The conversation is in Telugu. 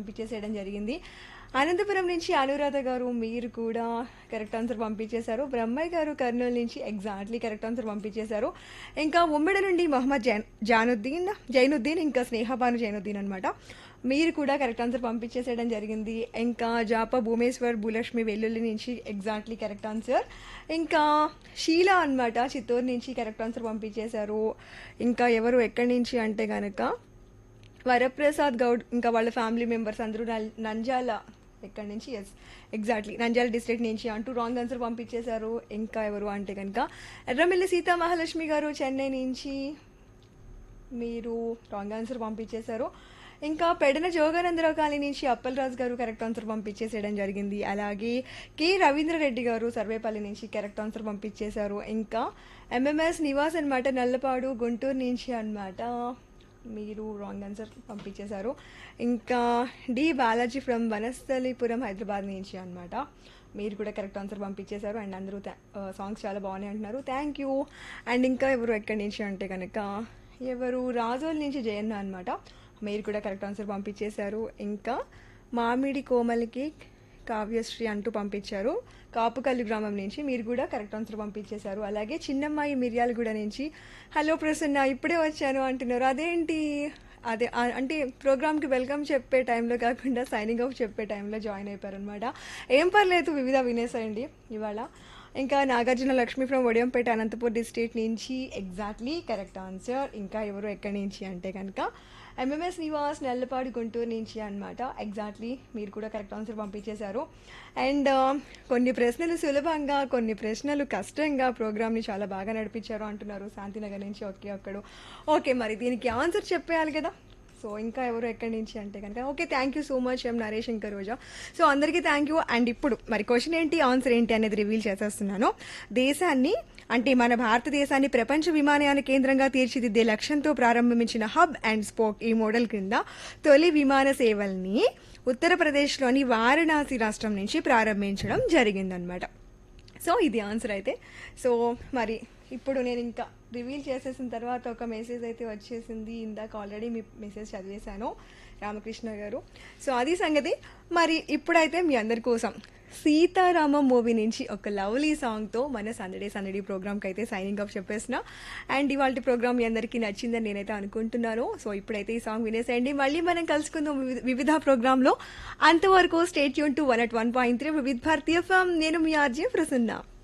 పంపించేసేయడం జరిగింది అనంతపురం నుంచి అనురాధ గారు మీరు కూడా కరెక్ట్ ఆన్సర్ పంపించేశారు బ్రహ్మయ్య గారు కర్నూలు నుంచి ఎగ్జాక్ట్లీ కరెక్ట్ ఆన్సర్ పంపించేశారు ఇంకా ఉమ్మడి నుండి మొహమ్మద్ జైన్ జానుద్దీన్ జైనుద్దీన్ ఇంకా స్నేహబాను జైనుద్దీన్ అనమాట మీరు కూడా కరెక్ట్ ఆన్సర్ పంపించేసేయడం జరిగింది ఇంకా జాప భూమేశ్వర్ భూలక్ష్మి వెల్లుల్లి నుంచి ఎగ్జాక్ట్లీ కరెక్ట్ ఆన్సర్ ఇంకా షీలా అన్నమాట చిత్తూరు నుంచి కరెక్ట్ ఆన్సర్ పంపించేశారు ఇంకా ఎవరు ఎక్కడి నుంచి అంటే కనుక వరప్రసాద్ గౌడ్ ఇంకా వాళ్ళ ఫ్యామిలీ మెంబర్స్ అందరూ నల్- నంజాల ఎక్కడి నుంచి ఎస్ ఎగ్జాక్ట్లీ నంజాల డిస్ట్రిక్ట్ నుంచి అంటూ రాంగ్ ఆన్సర్ పంపించేశారు ఇంకా ఎవరు అంటే కనుక ఎర్రమిల్లి సీతా మహాలక్ష్మి గారు చెన్నై నుంచి మీరు రాంగ్ ఆన్సర్ పంపించేశారు ఇంకా పెడన జోగానందరావు కాలనీ నుంచి అప్పలరాజు గారు కరెక్ట్ ఆన్సర్ పంపించేసేయడం జరిగింది అలాగే కె రవీంద్రరెడ్డి గారు సర్వేపల్లి నుంచి కరెక్ట్ ఆన్సర్ పంపించేశారు ఇంకా ఎంఎంఎస్ నివాస్ అనమాట నల్లపాడు గుంటూరు నుంచి అన్నమాట మీరు రాంగ్ ఆన్సర్ పంపించేశారు ఇంకా డి బాలాజీ ఫ్రమ్ వనస్థలిపురం హైదరాబాద్ నుంచి అన్నమాట మీరు కూడా కరెక్ట్ ఆన్సర్ పంపించేశారు అండ్ అందరూ సాంగ్స్ చాలా బాగున్నాయి అంటున్నారు థ్యాంక్ యూ అండ్ ఇంకా ఎవరు ఎక్కడి నుంచి అంటే కనుక ఎవరు రాజోల్ నుంచి జయన్న అనమాట మీరు కూడా కరెక్ట్ ఆన్సర్ పంపించేశారు ఇంకా మామిడి కోమలికి కావ్యశ్రీ అంటూ పంపించారు కాపుకల్లు గ్రామం నుంచి మీరు కూడా కరెక్ట్ ఆన్సర్ పంపించేశారు అలాగే చిన్నమ్మాయి మిర్యాలగూడ నుంచి హలో ప్రసన్న ఇప్పుడే వచ్చాను అంటున్నారు అదేంటి అదే ఆ- అంటే ప్రోగ్రామ్కి వెల్కమ్ చెప్పే టైంలో కాకుండా సైనింగ్ ఆఫ్ చెప్పే టైంలో జాయిన్ అయిపోయారు అనమాట ఏం పర్లేదు వివిధ వినేసేయండి ఇవాళ ఇంకా నాగార్జున లక్ష్మి ఫ్రమ్ ఒడియంపేట అనంతపూర్ డిస్ట్రిక్ట్ నుంచి ఎగ్జాక్ట్లీ కరెక్ట్ ఆన్సర్ ఇంకా ఎవరు ఎక్కడి నుంచి అంటే కనుక ఎంఎంఎస్ నివాస్ నల్లపాడు గుంటూరు నుంచి అన్నమాట ఎగ్జాక్ట్లీ మీరు కూడా కరెక్ట్ ఆన్సర్ పంపించేశారు అండ్ కొన్ని ప్రశ్నలు సులభంగా కొన్ని ప్రశ్నలు కష్టంగా ప్రోగ్రామ్ని చాలా బాగా నడిపించారు అంటున్నారు శాంతినగర్ నుంచి ఓకే ఒక్కడు ఓకే మరి దీనికి ఆన్సర్ చెప్పేయాలి కదా సో ఇంకా ఎవరు ఎక్కడి నుంచి అంటే కనుక okay thank you so much M Naresh ఇంకా రోజా సో అందరికీ థ్యాంక్ యూ అండ్ ఇప్పుడు మరి క్వశ్చన్ ఏంటి ఆన్సర్ ఏంటి అనేది రివీల్ చేసేస్తున్నాను దేశాన్ని అంటే మన భారతదేశాన్ని ప్రపంచ విమానయాన కేంద్రంగా తీర్చిదిద్దే లక్ష్యంతో ప్రారంభించిన హబ్ అండ్ స్పోక్ ఈ మోడల్ క్రింద తొలి విమాన సేవల్ని ఉత్తరప్రదేశ్లోని వారణాసి రాష్ట్రం నుంచి ప్రారంభించడం జరిగిందనమాట సో ఇది ఆన్సర్ అయితే సో మరి ఇప్పుడు నేను ఇంకా రివీల్ చేసేసిన తర్వాత ఒక మెసేజ్ అయితే వచ్చేసింది ఇందాక ఆల్రెడీ మీ మెసేజ్ చదివేశాను రామకృష్ణ గారు సో అది సంగతి మరి ఇప్పుడైతే మీ అందరి కోసం సీతారామం మూవీ నుంచి ఒక లవ్లీ సాంగ్తో మన సందడే సందడి ప్రోగ్రామ్కి అయితే సైనింగ్ ఆఫ్ చెప్పేసిన అండ్ ఇవాళ ప్రోగ్రామ్ మీ అందరికీ నచ్చిందని నేనైతే అనుకుంటున్నాను సో ఇప్పుడైతే ఈ సాంగ్ వినేసేయండి మళ్ళీ మనం కలుసుకుందాం వివిధ- వివిధ ప్రోగ్రాంలో అంతవరకు స్టేట్ యూన్ to one at one point three Vividh Bharatiya form నేను మీ ఆర్జే ప్రసన్న